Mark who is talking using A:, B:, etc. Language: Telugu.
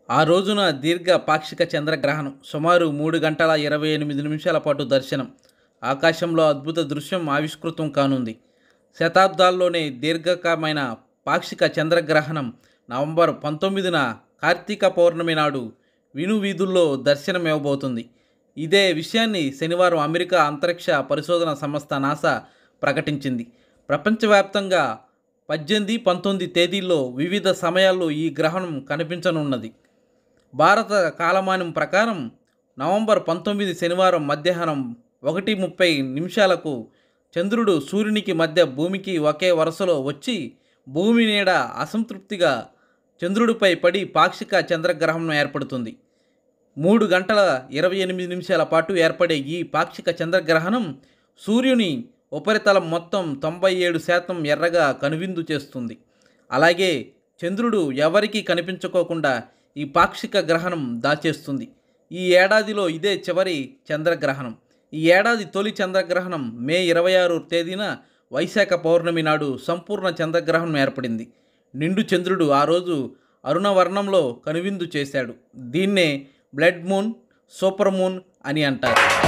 A: ఆ రోజున దీర్ఘ పాక్షిక చంద్రగ్రహణం సుమారు మూడు గంటల ఇరవై ఎనిమిది నిమిషాల పాటు దర్శనం ఆకాశంలో అద్భుత దృశ్యం ఆవిష్కృతం కానుంది శతాబ్దాల్లోనే దీర్ఘకమైన పాక్షిక చంద్రగ్రహణం నవంబర్ పంతొమ్మిదిన కార్తీక పౌర్ణమి నాడు విను వీధుల్లో దర్శనమివ్వబోతుంది ఇదే విషయాన్ని శనివారం అమెరికా అంతరిక్ష పరిశోధన సంస్థ నాసా ప్రకటించింది ప్రపంచవ్యాప్తంగా పద్దెనిమిది పంతొమ్మిది తేదీల్లో వివిధ సమయాల్లో ఈ గ్రహణం కనిపించనున్నది భారత కాలమానం ప్రకారం నవంబర్ పంతొమ్మిది శనివారం మధ్యాహ్నం ఒకటి ముప్పై నిమిషాలకు చంద్రుడు సూర్యునికి మధ్య భూమికి ఒకే వరుసలో వచ్చి భూమి నీడ అసంతృప్తిగా చంద్రుడిపై పడి పాక్షిక చంద్రగ్రహణం ఏర్పడుతుంది మూడు గంటల ఇరవై ఎనిమిది నిమిషాల పాటు ఏర్పడే ఈ పాక్షిక చంద్రగ్రహణం సూర్యుని ఉపరితలం మొత్తం తొంభై ఏడు శాతం ఎర్రగా కనువిందు చేస్తుంది అలాగే చంద్రుడు ఎవరికీ కనిపించుకోకుండా ఈ పాక్షిక గ్రహణం దాచేస్తుంది ఈ ఏడాదిలో ఇదే చివరి చంద్రగ్రహణం ఈ ఏడాది తొలి చంద్రగ్రహణం మే ఇరవై ఆరు తేదీన వైశాఖ పౌర్ణమి నాడు సంపూర్ణ చంద్రగ్రహణం ఏర్పడింది నిండు చంద్రుడు ఆ రోజు అరుణవర్ణంలో కనువిందు చేశాడు దీన్నే బ్లడ్ మూన్ సూపర్ మూన్ అని అంటారు